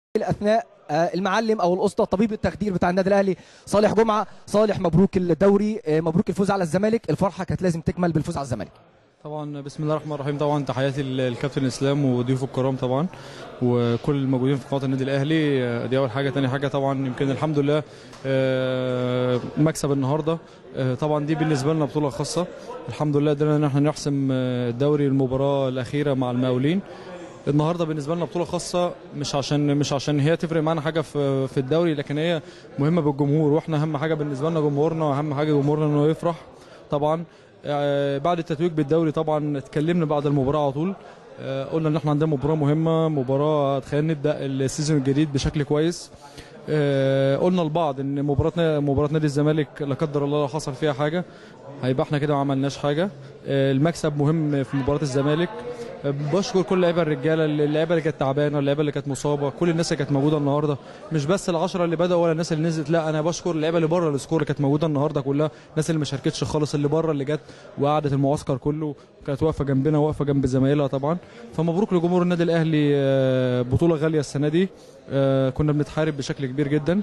اثناء آه، المعلم او الاسطى طبيب التخدير بتاع النادي الاهلي صالح جمعه صالح مبروك الدوري آه، مبروك الفوز على الزمالك الفرحه كانت لازم تكمل بالفوز على الزمالك طبعا بسم الله الرحمن الرحيم طبعا تحياتي للكابتن اسلام وضيوفه الكرام طبعا وكل الموجودين في قناه النادي الاهلي آه، دي اول حاجه تاني حاجه طبعا يمكن الحمد لله آه، مكسب النهارده آه، طبعا دي بالنسبه لنا بطوله خاصه الحمد لله قدرنا ان احنا نحسم آه، الدوري المباراه الاخيره مع المقاولين النهارده بالنسبه لنا بطوله خاصه مش عشان مش عشان هي تفرق معانا حاجه في في الدوري لكن هي مهمه بالجمهور واحنا اهم حاجه بالنسبه لنا جمهورنا واهم حاجه جمهورنا انه يفرح طبعا آه، بعد التتويج بالدوري طبعا اتكلمنا بعد المباراه على طول آه، قلنا ان احنا عندنا مباراه مهمه مباراه تخلينا نبدا السيزون الجديد بشكل كويس آه، قلنا لبعض ان مباراه مباراه نادي الزمالك لا قدر الله لو حصل فيها حاجه هيبقى احنا كده ما عملناش حاجه آه، المكسب مهم في مباراه الزمالك آه، بشكر كل لعيبه الرجاله اللعيبه اللي كانت تعبانه اللعيبه اللي كانت مصابه كل الناس اللي كانت موجوده النهارده مش بس العشرة اللي بدأوا ولا الناس اللي نزلت لا انا بشكر اللعيبه اللي بره السكور اللي كانت موجوده النهارده كلها الناس اللي ما شاركتش خالص اللي بره اللي جت وقعدت المعسكر كله كانت واقفه جنبنا واقفه جنب زمايلها طبعا فمبروك لجمهور النادي الاهلي آه، بطوله غاليه السنه دي آه، كنا بنتحارب بشكل كبير جدا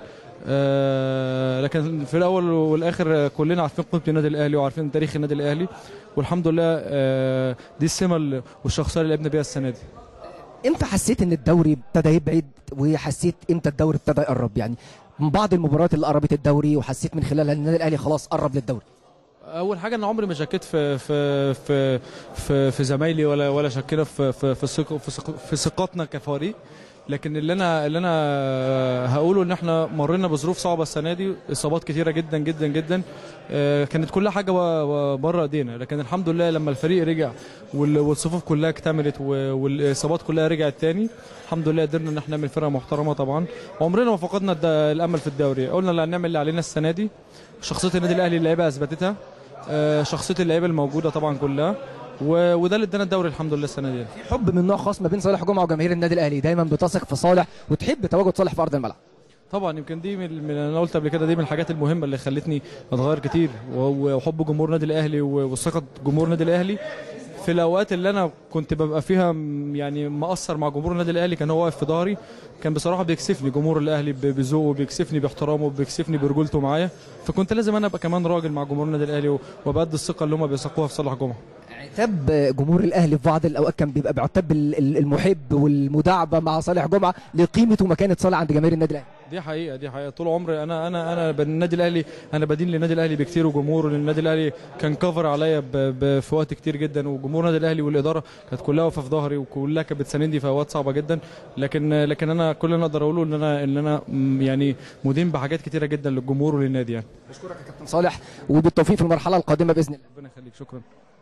آه، لكن في الاول والاخر آه، كلنا عارفين قيمه النادي الاهلي وعارفين تاريخ النادي الاهلي والحمد لله آه، دي السمه اللي- والشخصيه اللي لعبنا بيها السنه دي امتى حسيت ان الدوري ابتدى يبعد وحسيت امتى الدوري ابتدى يقرب يعني من بعض المباريات اللي قربت الدوري وحسيت من خلالها ان النادي الاهلي خلاص قرب للدوري اول حاجه انا عمري ما شكيت في في في في, في زمايلي ولا ولا شكينا في في في, ثق- في, ثق- في ثقتنا كفريق لكن اللي انا اللي انا هقوله ان احنا مرينا بظروف صعبه السنه دي اصابات كتيره جدا جدا جدا آه، كانت كل حاجه بره ايدينا لكن الحمد لله لما الفريق رجع وال- والصفوف كلها اكتملت و- والاصابات كلها رجعت تاني الحمد لله قدرنا ان احنا نعمل فرقه محترمه طبعا عمرنا ما فقدنا الد- الامل في الدوري قلنا اللي هنعمل اللي علينا السنه دي شخصيه النادي الاهلي اللعيبه اثبتتها آه، شخصيه اللعيبه الموجوده طبعا كلها و- وده اللي ادانا الدوري الحمد لله السنه دي حب من نوع خاص ما بين صالح جمعه وجماهير النادي الاهلي دايما بتثق في صالح وتحب تواجد صالح في ارض الملعب طبعا يمكن دي من من- انا قلت قبل كده دي من الحاجات المهمه اللي خلتني اتغير كتير وهو- وحب جمهور النادي الاهلي و- وثقه جمهور النادي الاهلي في الاوقات اللي انا كنت ببقى فيها م- يعني مقصر مع جمهور النادي الاهلي كان هو واقف في ظهري كان بصراحه بيكسفني جمهور الاهلي ب- بذوقه بيكسفني باحترامه بيكسفني برجولته معايا فكنت لازم انا ابقى كمان راجل مع جمهور النادي الاهلي و- وابقى قد الثقه اللي هم بيثقوها في صلاح جمعه عتاب جمهور الاهلي في بعض الاوقات كان بيبقى بعتاب ال- ال- المحب والمداعبه مع صالح جمعه لقيمه ومكانه صالح عند جماهير النادي الاهلي دي حقيقه دي حقيقه طول عمري انا انا انا بالنادي الاهلي انا بدين للنادي الاهلي بكتير وجمهوره لان النادي الاهلي كان كفر عليا ب- ب- في وقت كتير جدا وجمهور النادي الاهلي والاداره كانت كلها واقفه في ظهري وكلها كانت بتساندني في اوقات صعبه جدا لكن لكن انا كل اللي انا اقدر اقوله ان انا ان انا م- يعني مدين بحاجات كتيره جدا للجمهور وللنادي يعني بشكرك يا كابتن صالح وبالتوفيق في المرحله القادمه باذن الله ربنا يخليك شكرا